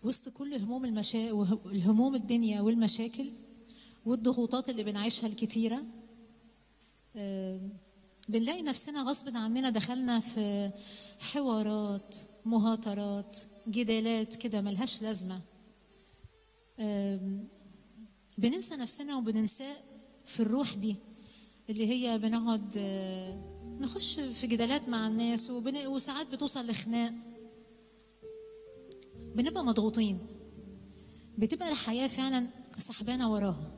وسط كل هموم المشا... الهموم الدنيا والمشاكل والضغوطات اللي بنعيشها الكتيرة آم، بنلاقي نفسنا غصب عننا دخلنا في حوارات مهاترات جدالات كده ملهاش لازمة آم، بننسى نفسنا وبننسى في الروح دي اللي هي بنقعد آه، نخش في جدالات مع الناس وبن... وساعات بتوصل لخناق بنبقى مضغوطين بتبقى الحياة فعلا سحبانة وراها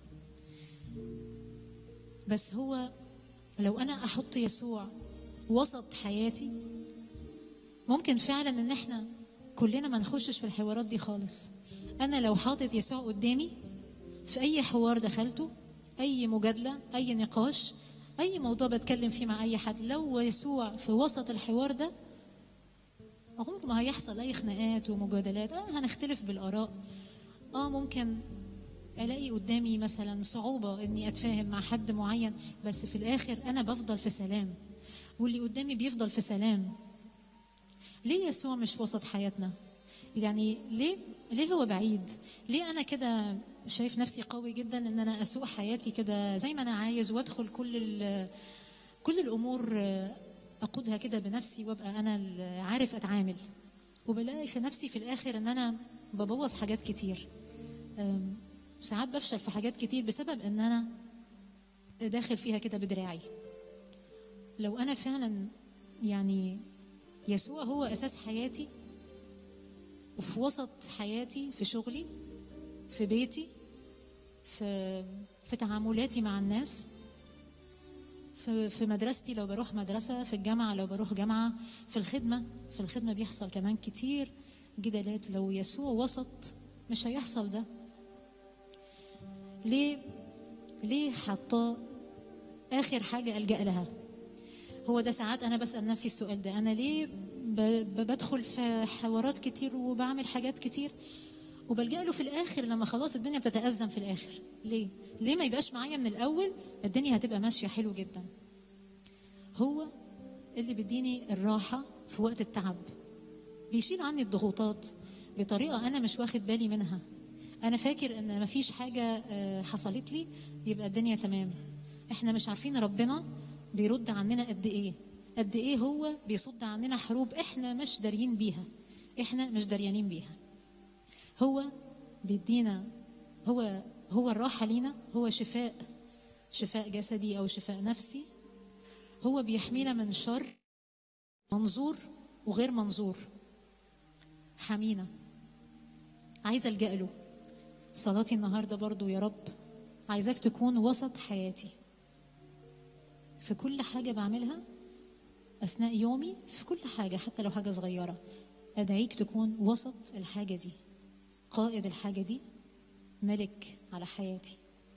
بس هو لو أنا أحط يسوع وسط حياتي ممكن فعلا إن إحنا كلنا ما نخشش في الحوارات دي خالص أنا لو حاطط يسوع قدامي في أي حوار دخلته أي مجادلة أي نقاش أي موضوع بتكلم فيه مع أي حد لو يسوع في وسط الحوار ده عمره ما هيحصل اي خناقات ومجادلات اه هنختلف بالاراء اه ممكن الاقي قدامي مثلا صعوبه اني اتفاهم مع حد معين بس في الاخر انا بفضل في سلام واللي قدامي بيفضل في سلام ليه يسوع مش في وسط حياتنا يعني ليه ليه هو بعيد ليه انا كده شايف نفسي قوي جدا ان انا اسوق حياتي كده زي ما انا عايز وادخل كل ال- كل الامور آه، اقودها كده بنفسي وابقى انا اللي عارف اتعامل وبلاقي في نفسي في الاخر ان انا ببوظ حاجات كتير أم، ساعات بفشل في حاجات كتير بسبب ان انا داخل فيها كده بدراعي لو انا فعلا يعني يسوع هو اساس حياتي وفي وسط حياتي في شغلي في بيتي في في تعاملاتي مع الناس في في مدرستي لو بروح مدرسة في الجامعة لو بروح جامعة في الخدمة في الخدمة بيحصل كمان كتير جدالات لو يسوع وسط مش هيحصل ده ليه ليه حطاه آخر حاجة ألجأ لها هو ده ساعات أنا بسأل نفسي السؤال ده أنا ليه ب- ب- بدخل في حوارات كتير وبعمل حاجات كتير وبلجأ له في الآخر لما خلاص الدنيا بتتأزم في الآخر ليه؟ ليه ما يبقاش معايا من الأول الدنيا هتبقى ماشية حلو جدا هو اللي بيديني الراحة في وقت التعب بيشيل عني الضغوطات بطريقة أنا مش واخد بالي منها أنا فاكر إن مفيش حاجة آه، حصلت لي يبقى الدنيا تمام إحنا مش عارفين ربنا بيرد عننا قد إيه قد إيه هو بيصد عننا حروب إحنا مش داريين بيها إحنا مش داريانين بيها هو بيدينا هو هو الراحة لينا هو شفاء شفاء جسدي أو شفاء نفسي هو بيحمينا من شر منظور وغير منظور حمينا عايزة ألجأ له صلاتي النهاردة برضو يا رب عايزاك تكون وسط حياتي في كل حاجة بعملها أثناء يومي في كل حاجة حتى لو حاجة صغيرة أدعيك تكون وسط الحاجة دي قائد الحاجة دي ملك على حياتي